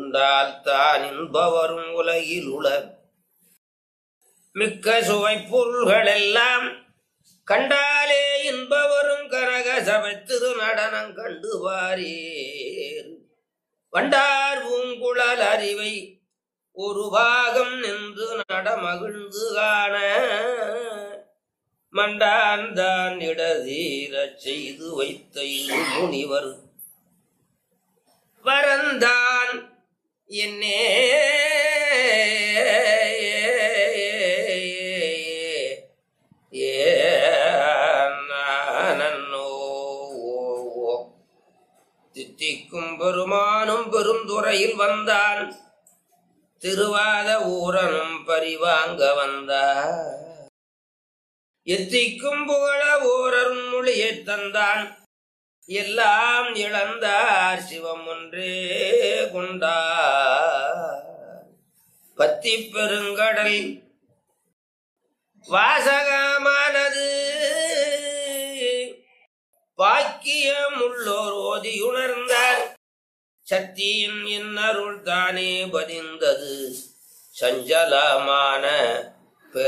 உண்டால் தான் இன்பவரும் உலகில் உள மிக்க சுவை பொருள்கள் எல்லாம் கண்டாலே இன்பவரும் கனக சபை திரு நடனம் கண்டு வாரீர் வண்டார் பூங்குழல் அறிவை ஒரு பாகம் நின்று நடமகிழ்ந்து காண மண்டான் தான் இடதீரச் செய்து வைத்த இரு முனிவர் வரந்தான் என்னே தித்திக்கும் பெருமானும் பெருந்துறையில் வந்தான் திருவாத ஊரனும் பரிவாங்க வந்தார் எத்திக்கும் புகழ ஓரரும் மொழியை தந்தான் எல்லாம் இழந்தார் சிவம் ஒன்றே கொண்டார் பத்தி பெருங்கடல் வாசகமானது பாக்கியம் உள்ளோர் ஓதியுணர்ந்தார் சக்தியின் இன்னருள் தானே பதிந்தது சஞ்சலமான